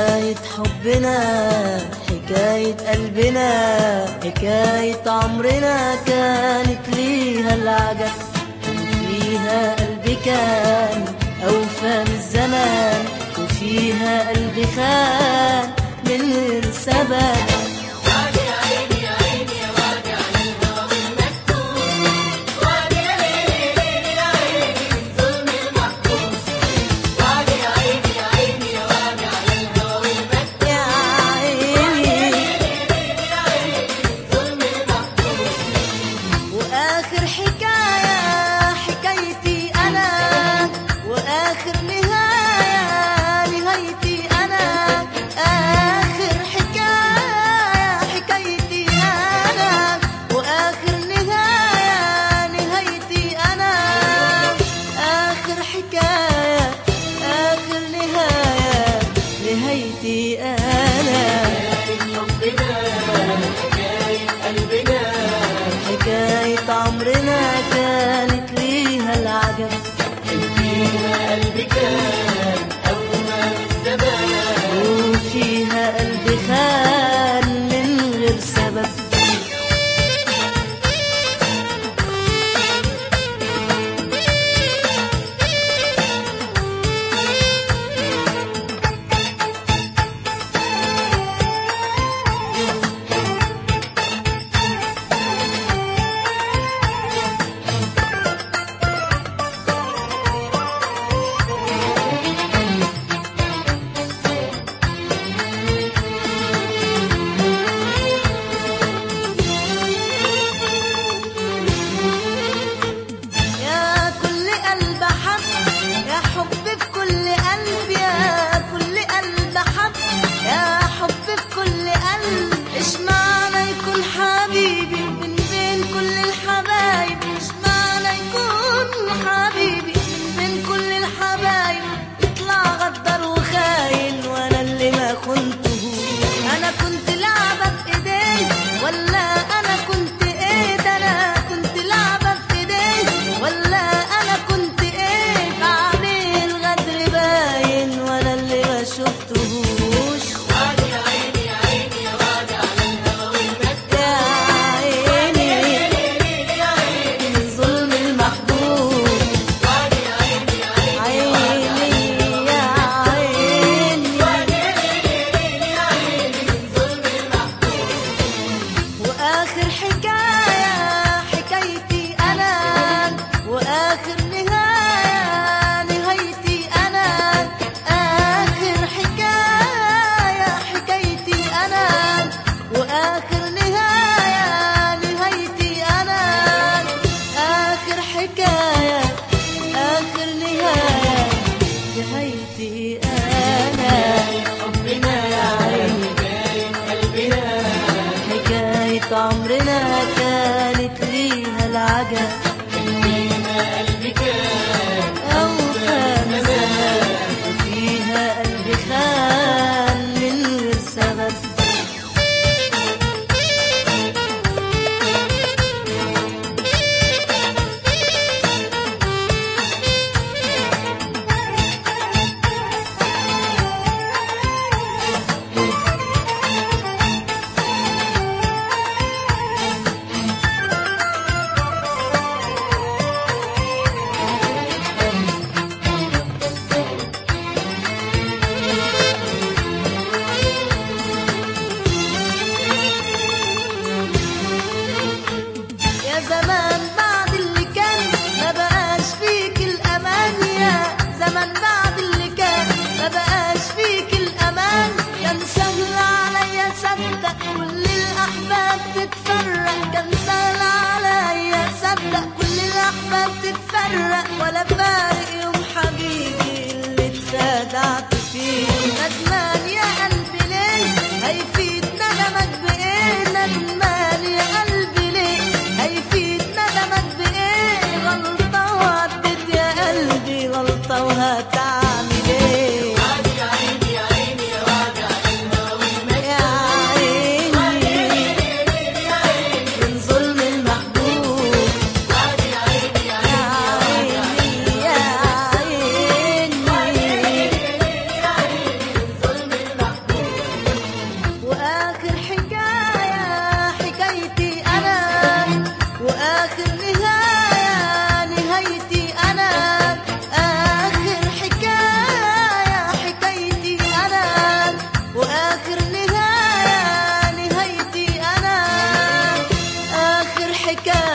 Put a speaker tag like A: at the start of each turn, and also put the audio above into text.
A: حكاية حبنا حكاية قلبنا حكاية عمرنا كانت ليها العجب فيها قلبي كان أوفى من الزمان وفيها قلبي خان من غير سبب يا عيني واخر حكايه حكايتي انا واخر نهايه نهايتي انا اخر حكايه حكايتي انا واخر نهايه نهايتي انا اخر حكايه اخر نهايه نهايتي انا حكاية عمرنا كانت ليها العجب وفيها قلبي خان من غير سبب يا كل قلب حب يا حب في كل قلب يا كل قلب حب يا حب في كل قلب ايش معنى يكون حبيبي من بين كل الحبايب ايش معنى يكون حبيبي من بين كل الحبايب يطلع غدر وخاين وانا اللي ما كنته انا كنت لعبة في ايديه ولا انا كنت ايه ده انا كنت لعبة في ايديه ولا انا كنت ايه بعمل الغدر باين وانا اللي ما شفتهوش يا عيني من ظلم المحبوب عيني يا عيني واخر حكايه حكايتي انا واخر نهايه نهايتي انا اخر حكايه واخر نهايه نهايتي انا اخر حكايه حكايتي انا واخر نهايه نهايتي انا اخر حكايه